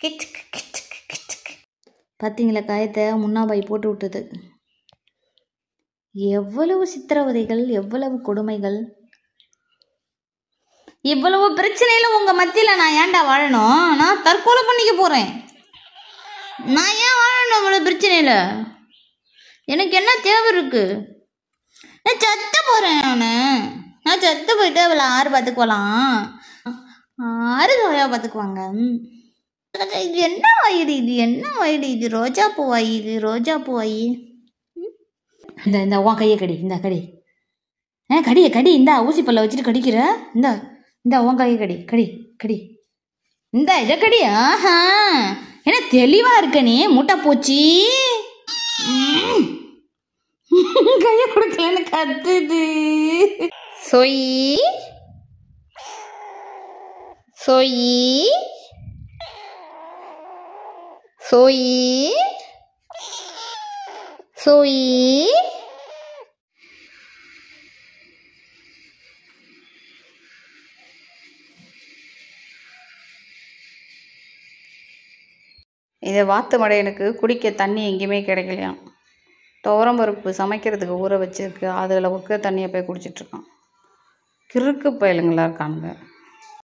கிச்சுக்கு கிச்சுக்கு கிச்சுக்கு பார்த்தீங்களா காயத்தை முன்னாபாய் போட்டு விட்டது எவ்வளவு சித்திரவதைகள் எவ்வளவு கொடுமைகள் இவ்வளவு பிரச்சனையில உங்க மத்தியில நான் ஏன்டா வாழணும் நான் தற்கொலை பண்ணிக்க போறேன் நான் ஏன் வாழணும் இவ்வளவு பிரச்சனையில எனக்கு என்ன தேவை இருக்கு நான் செத்த போறேன் நானு நான் செத்து போயிட்டு அவளை ஆறு பார்த்துக்குவலாம் ஆறு சோயா பார்த்துக்குவாங்க இது என்ன வயிறு இது என்ன வயிறு இது ரோஜா பூ வாயி இது ரோஜா பூ வாயி இந்த இந்த உன் கையை கடி இந்த கடி ஆ கடிய கடி இந்தா ஊசி பல்ல வச்சுட்டு கடிக்கிற இந்த இந்த உன் கையை கடி கடி கடி இந்த இதை கடி ஆஹா என்ன தெளிவா இருக்க நீ முட்டை பூச்சி ம். கையை கொடுக்கலன்னு கத்துது சொய் சொய் சொய் சொய் இதை வாத்து மடையனுக்கு குடிக்க தண்ணி எங்கேயுமே கிடைக்கலையாம் துவரம் பருப்பு சமைக்கிறதுக்கு ஊற வச்சிருக்கு அதில் உக்க தண்ணியை போய் குடிச்சிட்ருக்கான் கிறுக்கு பயலுங்களா இருக்கானுங்க